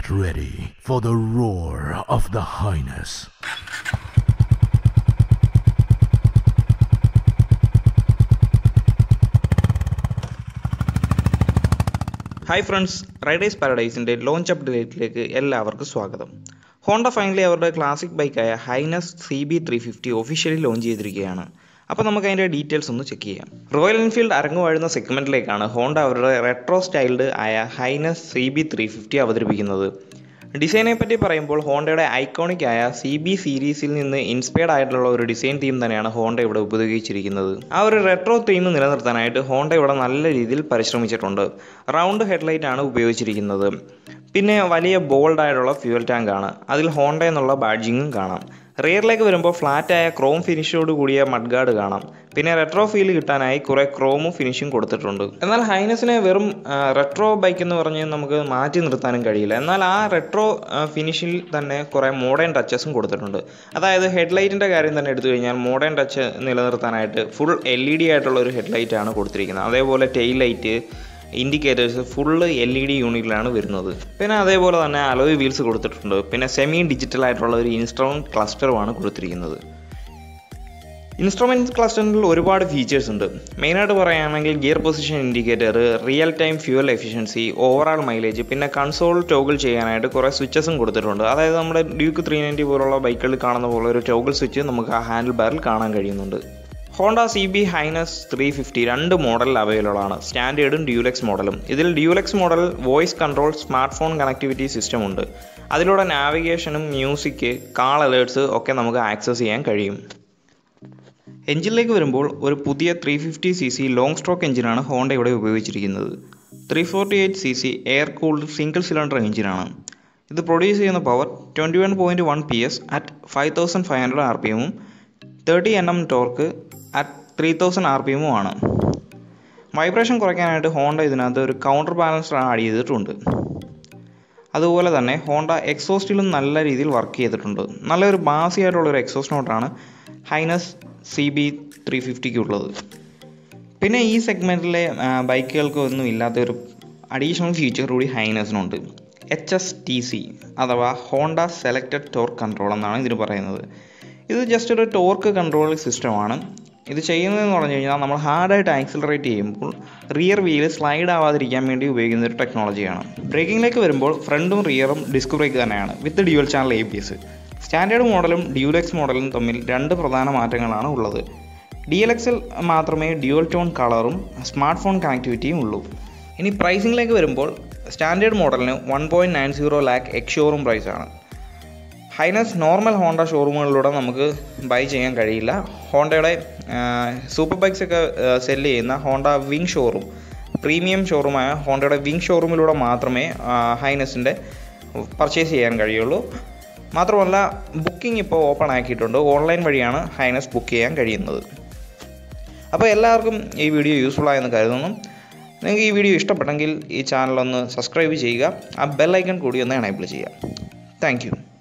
Get ready for the roar of the Highness. Hi friends Riders പാരഡൈസിൻ്റെ launch അപ്ഡേറ്റിലേക്ക് എല്ലാവർക്കും സ്വാഗതം ഹോണ്ട ഫൈനലി അവരുടെ ക്ലാസിക് ബൈക്കായ Highness C B three fifty officially launch ചെയ്തിരിക്കുകയാണ് അപ്പോൾ നമുക്ക് അതിൻ്റെ ഡീറ്റെയിൽസ് ഒന്ന് ചെക്ക് ചെയ്യാം റോയൽ എൻഫീൽഡ് അരങ്ങു വാഴുന്ന സെഗ്മെൻറ്റിലേക്കാണ് ഹോണ്ട അവരുടെ റെട്രോ സ്റ്റൈൽഡ് ആയ Highness C B three fifty അവതരിപ്പിക്കുന്നത് ഡിസൈനെ പറ്റി പറയുമ്പോൾ ഹോണ്ടയുടെ ഐക്കോണിക് ആയ സി ബി സീരീസിൽ നിന്ന് ഇൻസ്പയർഡ് ആയിട്ടുള്ള ഒരു ഡിസൈൻ തീം തന്നെയാണ് ഹോണ്ട ഇവിടെ ഉപയോഗിച്ചിരിക്കുന്നത് ആ ഒരു റെട്രോ തീം നിലനിർത്താനായിട്ട് ഹോണ്ട ഇവിടെ നല്ല രീതിയിൽ പരിശ്രമിച്ചിട്ടുണ്ട് റൗണ്ട് ഹെഡ്ലൈറ്റ് ആണ് ഉപയോഗിച്ചിരിക്കുന്നത് പിന്നെ വലിയ ബോൾഡ് ആയിട്ടുള്ള ഫ്യൂൽ ടാങ്ക് ആണ് അതിൽ ഹോണ്ട എന്നുള്ള ബാഡ്ജിങ്ങും കാണാം റിയറിലേക്ക് വരുമ്പോൾ ഫ്ലാറ്റ് ആയ ക്രോം ഫിനിഷോട് കൂടിയ മഡ്ഗാർഡ് കാണാം പിന്നെ റെട്രോ ഫീൽ കിട്ടാനായി കുറെ ക്രോമും ഫിനിഷും കൊടുത്തിട്ടുണ്ട് എന്നാൽ ഹൈനസിനെ വെറും റെട്രോ ബൈക്ക് എന്ന് പറഞ്ഞ് നമുക്ക് മാറ്റി നിർത്താനും കഴിയില്ല എന്നാൽ ആ റെട്രോ ഫിനിഷിൽ തന്നെ കുറെ മോഡേൺ ടച്ചസും കൊടുത്തിട്ടുണ്ട് അതായത് ഹെഡ്ലൈറ്റിൻ്റെ കാര്യം തന്നെ എടുത്തു കഴിഞ്ഞാൽ മോഡേൺ ടച്ച് നിലനിർത്താനായിട്ട് ഫുൾ എൽ ഇ ഡി ആയിട്ടുള്ള ഒരു ഹെഡ്ലൈറ്റ് ആണ് കൊടുത്തിരിക്കുന്നത് അതേപോലെ tail light indicators full L E D യൂണിറ്റിലാണ് വരുന്നത് പിന്നെ അതേപോലെ തന്നെ അലോയ് വീൽസ് കൊടുത്തിട്ടുണ്ട് പിന്നെ സെമി ഡിജിറ്റൽ ആയിട്ടുള്ള ഒരു ഇൻസ്ട്രുമെൻറ്റ് ക്ലസ്റ്ററുമാണ് കൊടുത്തിരിക്കുന്നത് ഇൻസ്ട്രുമെൻറ്റ് ക്ലസ്റ്ററിൽ ഒരുപാട് ഫീച്ചേഴ്സ് ഉണ്ട് മെയിനായിട്ട് പറയുകയാണെങ്കിൽ gear position indicator real time fuel efficiency overall mileage പിന്നെ കൺസോൾ ടോഗിൾ ചെയ്യാനായിട്ട് കുറേ സ്വിച്ചസും കൊടുത്തിട്ടുണ്ട് അതായത് നമ്മുടെ ഡ്യൂക്ക് ത്രീ നയൻറ്റി പോലുള്ള ബൈക്കുകളിൽ കാണുന്ന പോലെ ഒരു ടോഗിൾ സ്വിച്ച് നമുക്ക് ആ ഹാൻഡിൽ ബാറിൽ കാണാൻ കഴിയുന്നുണ്ട് Honda C B Highness three fifty രണ്ട് മോഡലിൽ അവൈലബിൾ ആണ് സ്റ്റാൻഡേർഡും ഡ്യൂലെക്സ് മോഡലും ഇതിൽ deluxe model voice control smart phone connectivity system ഉണ്ട് അതിലൂടെ നാവിഗേഷനും മ്യൂസിക് കാൾ അലേർട്സ് ഒക്കെ നമുക്ക് ആക്സസ് ചെയ്യാൻ കഴിയും എഞ്ചിനിലേക്ക് വരുമ്പോൾ ഒരു പുതിയ three fifty C C long stroke എഞ്ചിനാണ് ഹോണ്ട ഇവിടെ ഉപയോഗിച്ചിരിക്കുന്നത് three forty eight C C air cooled single cylinder എഞ്ചിനാണ് ഇത് പ്രൊഡ്യൂസ് ചെയ്യുന്ന power twenty one point one P S at five thousand five hundred R P എമ്മും thirty N M torque at three thousand R P എമ്മും ആണ് vibration കുറയ്ക്കാനായിട്ട് Honda ഇതിനകത്ത് ഒരു counter balancer add ചെയ്തിട്ടുണ്ട് അതുപോലെ തന്നെ ഹോണ്ട എക്സോസ്റ്റിലും നല്ല രീതിയിൽ വർക്ക് ചെയ്തിട്ടുണ്ട് നല്ലൊരു ബാസി ആയിട്ടുള്ള ഒരു എക്സോസ്റ്റ് നോട്ടാണ് ഹൈനസ് സി ബി ത്രീ ഫിഫ്റ്റിക്ക് ഉള്ളത് പിന്നെ ഈ സെഗ്മെൻറ്റിലെ ബൈക്കുകൾക്ക് ഒന്നും ഇല്ലാത്തൊരു അഡീഷണൽ ഫീച്ചർ കൂടി ഹൈനസിനുണ്ട് എച്ച് എസ് ടി സി അഥവാ ഹോണ്ട സെലക്റ്റഡ് ടോർക്ക് കൺട്രോൾ എന്നാണ് ഇതിന് പറയുന്നത് ഇത് ജസ്റ്റ് ഒരു ടോർക്ക് കൺട്രോൾ സിസ്റ്റമാണ് ഇത് ചെയ്യുന്നതെന്ന് പറഞ്ഞു കഴിഞ്ഞാൽ നമ്മൾ ഹാർഡായിട്ട് ആക്സിലറേറ്റ് ചെയ്യുമ്പോൾ റിയർ വീല് സ്ലൈഡ് ആവാതിരിക്കാൻ വേണ്ടി ഉപയോഗിക്കുന്ന ഒരു ടെക്നോളജിയാണ് ബ്രേക്കിങ്ങിലേക്ക് വരുമ്പോൾ ഫ്രണ്ടും റിയറും ഡിസ്ക് ബ്രേക്ക് തന്നെയാണ് with dual channel A B S standard മോഡലും ഡ്യൂലെക്സ് മോഡലും തമ്മിൽ രണ്ട് പ്രധാന മാറ്റങ്ങളാണ് ഉള്ളത് ഡി എൽ എക്സിൽ മാത്രമേ ഡ്യുവൽ ടോൺ കളറും സ്മാർട്ട് ഫോൺ കണക്ടിവിറ്റിയും ഉള്ളൂ ഇനി പ്രൈസിങ്ങിലേക്ക് വരുമ്പോൾ സ്റ്റാൻഡേർഡ് മോഡലിന് one point nine zero lakh ex showroom പ്രൈസാണ് ഹൈനസ് നോർമൽ ഹോണ്ട ഷോറൂമുകളിലൂടെ നമുക്ക് ബൈ ചെയ്യാൻ കഴിയില്ല ഹോണ്ടയുടെ സൂപ്പർ ബൈക്സ് ഒക്കെ സെല്ല് ചെയ്യുന്ന ഹോണ്ട വിങ് ഷോറൂം പ്രീമിയം ഷോറൂമായ ഹോണ്ടയുടെ വിങ് ഷോറൂമിലൂടെ മാത്രമേ ഹൈനസിൻ്റെ പർച്ചേസ് ചെയ്യാൻ കഴിയുള്ളൂ മാത്രമല്ല ബുക്കിംഗ് ഇപ്പോൾ ഓപ്പൺ ആക്കിയിട്ടുണ്ട് ഓൺലൈൻ വഴിയാണ് ഹൈനസ് ബുക്ക് ചെയ്യാൻ കഴിയുന്നത് അപ്പോൾ എല്ലാവർക്കും ഈ വീഡിയോ യൂസ്ഫുൾ ആയെന്ന് കരുതുന്നു നിങ്ങൾക്ക് ഈ വീഡിയോ ഇഷ്ടപ്പെട്ടെങ്കിൽ ഈ ചാനൽ ഒന്ന് സബ്സ്ക്രൈബ് ചെയ്യുക ആ ബെൽ ഐക്കൺ കൂടി ഒന്ന് എനേബിൾ ചെയ്യുക താങ്ക്